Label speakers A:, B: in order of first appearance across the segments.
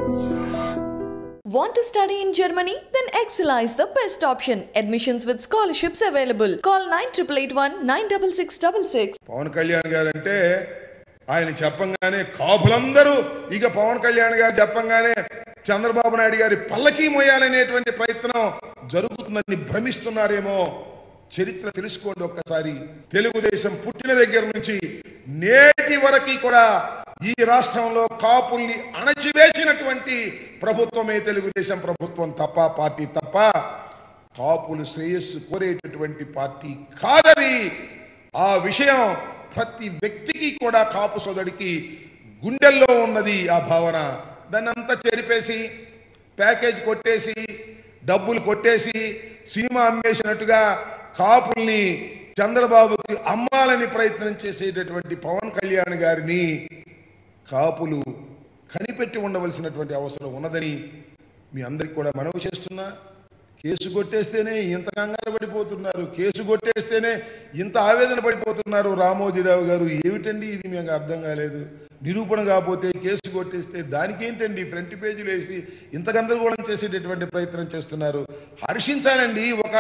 A: Want to study in Germany? Then Excella is the best option. Admissions with scholarships available. Call 9881 96666.
B: Pawan Kalyan గారు అంటే ఆయన చెప్పంగానే కాపులందరూ ఇక పవన్ కళ్యాణ్ గారు చెప్పంగానే చంద్రబాబు నాయుడు గారి పల్లకి మోయాలనేటువంటి ప్రయత్నం జరుగుతుందని భ్రమిస్తున్నారేమో చరిత్ర తెలుసుకోండి ఒక్కసారి తెలుగుదేశం పుట్టిన దగ్గర నుంచి నేటి వరకు కూడా ఈ రాష్ట్రంలో కాపుల్ని అణచివేసినటువంటి ప్రభుత్వమే తెలుగుదేశం ప్రభుత్వం తప్ప పార్టీ తప్ప కాపులు శ్రేయస్సు కోరేటటువంటి పార్టీ కాదది ఆ విషయం ప్రతి వ్యక్తికి కూడా కాపు సోదడికి గుండెల్లో ఉన్నది ఆ భావన దాన్ని అంతా చెరిపేసి ప్యాకేజ్ కొట్టేసి డబ్బులు కొట్టేసి సినిమా అమ్మేసినట్టుగా కాపుల్ని చంద్రబాబుకి అమ్మాలని ప్రయత్నం చేసేటటువంటి పవన్ కళ్యాణ్ గారిని కాపులు కనిపెట్టి ఉండవలసినటువంటి అవసరం ఉన్నదని మీ అందరికి కూడా మనవి చేస్తున్నా కేసు కొట్టేస్తేనే ఇంత కంగారు పడిపోతున్నారు కేసు కొట్టేస్తేనే ఇంత ఆవేదన పడిపోతున్నారు రామోజీరావు గారు ఏమిటండి ఇది మీకు అర్థం కాలేదు నిరూపణ కాకపోతే కేసు కొట్టేస్తే దానికి ఏంటండి ఫ్రంట్ పేజీలు వేసి ఇంత గందరగోళం చేసేటటువంటి ప్రయత్నం చేస్తున్నారు హర్షించాలండి ఒక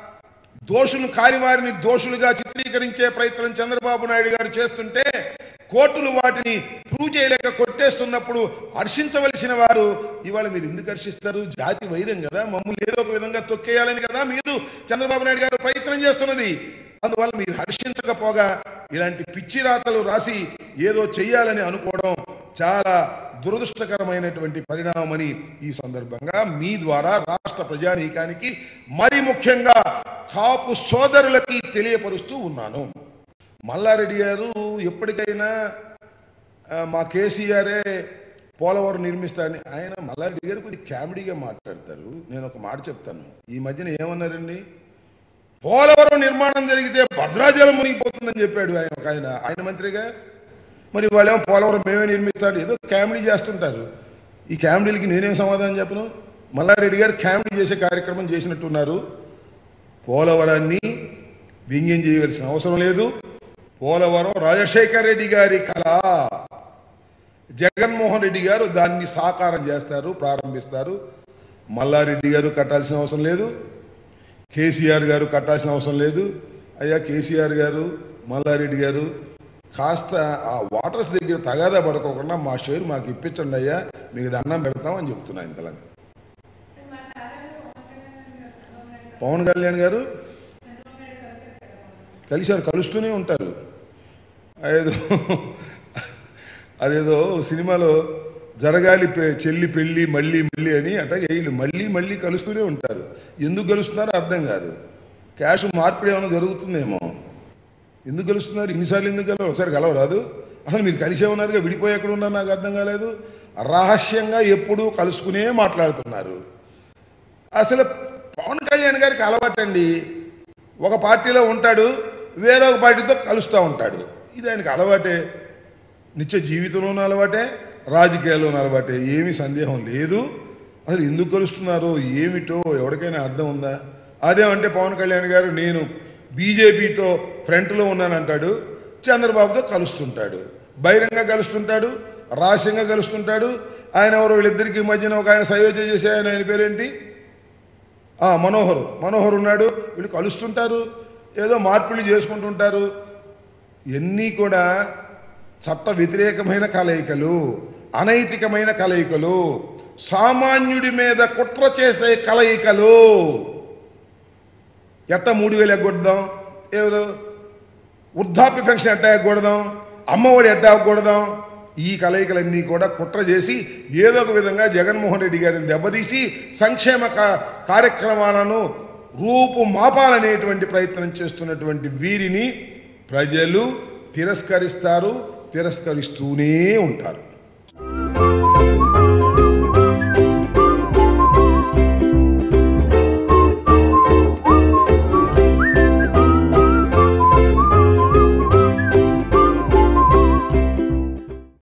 B: దోషులు కాని వారిని దోషులుగా చిత్రీకరించే ప్రయత్నం చంద్రబాబు నాయుడు గారు చేస్తుంటే కోర్టులు వాటిని ప్రూవ్ చేయలేక కొట్టేస్తున్నప్పుడు హర్షించవలసిన వారు ఇవాళ మీరు ఎందుకు హర్షిస్తారు జాతి వైరం కదా మమ్మల్ని ఏదో ఒక విధంగా తొక్కేయాలని కదా మీరు చంద్రబాబు నాయుడు గారు ప్రయత్నం చేస్తున్నది అందువల్ల మీరు హర్షించకపోగా ఇలాంటి పిచ్చి రాతలు రాసి ఏదో చెయ్యాలని అనుకోవడం చాలా దురదృష్టకరమైనటువంటి పరిణామమని ఈ సందర్భంగా మీ ద్వారా రాష్ట్ర ప్రజానీకానికి మరి ముఖ్యంగా కాపు సోదరులకి తెలియపరుస్తూ ఉన్నాను మల్లారెడ్డి గారు ఎప్పటికైనా ఆ, మా కేసీఆరే పోలవరం నిర్మిస్తాడని ఆయన మల్లారెడ్డి గారు కొద్దిగా కామెడీగా మాట్లాడతారు నేను ఒక మాట చెప్తాను ఈ మధ్యన ఏమన్నారండి పోలవరం నిర్మాణం జరిగితే భద్రాచలం మునిగిపోతుందని చెప్పాడు ఆయన ఒక ఆయన ఆయన మంత్రిగా మరి వాళ్ళేమో పోలవరం మేమే నిర్మిస్తాడు ఏదో కామెడీ చేస్తుంటారు ఈ కామెడీలకి నేనేం సమాధానం చెప్పను మల్లారెడ్డి గారు కామెడీ చేసే కార్యక్రమం చేసినట్టున్నారు పోలవరాన్ని వ్యంగ్యం చేయవలసిన అవసరం లేదు పోలవరం రాజశేఖర్ రెడ్డి గారి కళ జగన్మోహన్ రెడ్డి గారు దాన్ని సాకారం చేస్తారు ప్రారంభిస్తారు మల్లారెడ్డి గారు కట్టాల్సిన అవసరం లేదు కేసీఆర్ గారు కట్టాల్సిన అవసరం లేదు అయ్యా కేసీఆర్ గారు మల్లారెడ్డి గారు కాస్త ఆ వాటర్స్ దగ్గర తగాదా పడుకోకుండా మా షేర్ మాకు ఇప్పించండి అయ్యా మీకు దండం పెడతామని చెప్తున్నా ఇంతలని పవన్ కళ్యాణ్ గారు కలిశారు కలుస్తూనే ఉంటారు అదేదో అదేదో సినిమాలో జరగాలి పె- చెల్లి పెళ్ళి మళ్ళీ మళ్ళీ అని అట్లాగే వీళ్ళు మళ్ళీ మళ్ళీ కలుస్తూనే ఉంటారు ఎందుకు కలుస్తున్నారో అర్థం కాదు క్యాష్ మార్పిడి ఏమైనా జరుగుతుందేమో ఎందుకు కలుస్తున్నారు ఇన్నిసార్లు ఎందుకు కలవరు ఒకసారి కలవరాదు అసలు మీరు కలిసే ఉన్నారుగా విడిపోయి ఎక్కడ ఉన్నారు నాకు అర్థం కాలేదు రహస్యంగా ఎప్పుడూ కలుసుకునే మాట్లాడుతున్నారు అసలు పవన్ కళ్యాణ్ గారికి అలవాటండి ఒక పార్టీలో ఉంటాడు వేరొక పార్టీతో కలుస్తూ ఉంటాడు ఇది ఆయనకు అలవాటే నిత్య జీవితంలోనూ అలవాటే రాజకీయాల్లోనూ అలవాటే ఏమీ సందేహం లేదు అసలు ఎందుకు కలుస్తున్నారో ఏమిటో ఎవరికైనా అర్థం ఉందా అదేమంటే పవన్ కళ్యాణ్ గారు నేను బీజేపీతో ఫ్రంట్లో ఉన్నానంటాడు చంద్రబాబుతో కలుస్తుంటాడు బహిరంగ కలుస్తుంటాడు రహస్యంగా కలుస్తుంటాడు ఆయన ఎవరో వీళ్ళిద్దరికి మధ్యన ఒక ఆయన సయోధ్య చేసే ఆయన ఆయన పేరేంటి ఆ, మనోహర్ మనోహర్ ఉన్నాడు వీళ్ళు కలుస్తుంటారు ఏదో మార్పులు చేసుకుంటుంటారు ఇవన్నీ కూడా చట్ట వ్యతిరేకమైన కలయికలు అనైతికమైన కలయికలు సామాన్యుడి మీద కుట్ర చేసే కలయికలు ఎట్ట మూడు వేలు ఎగ్గొడదాం ఎవరు వృద్ధాప్య పెన్షన్ ఎట్టా ఎగ్గొడదాం అమ్మఒడి ఎట్టా ఎగ్గొడదాం ఈ కలయికలన్నీ కూడా కుట్ర చేసి ఏదో ఒక విధంగా జగన్మోహన్ రెడ్డి గారిని దెబ్బతీసి సంక్షేమ కా- కార్యక్రమాలను రూపు మాపాలనేటువంటి ప్రయత్నం చేస్తున్నటువంటి వీరిని ప్రజలు తిరస్కరిస్తారు తిరస్కరిస్తూనే ఉంటారు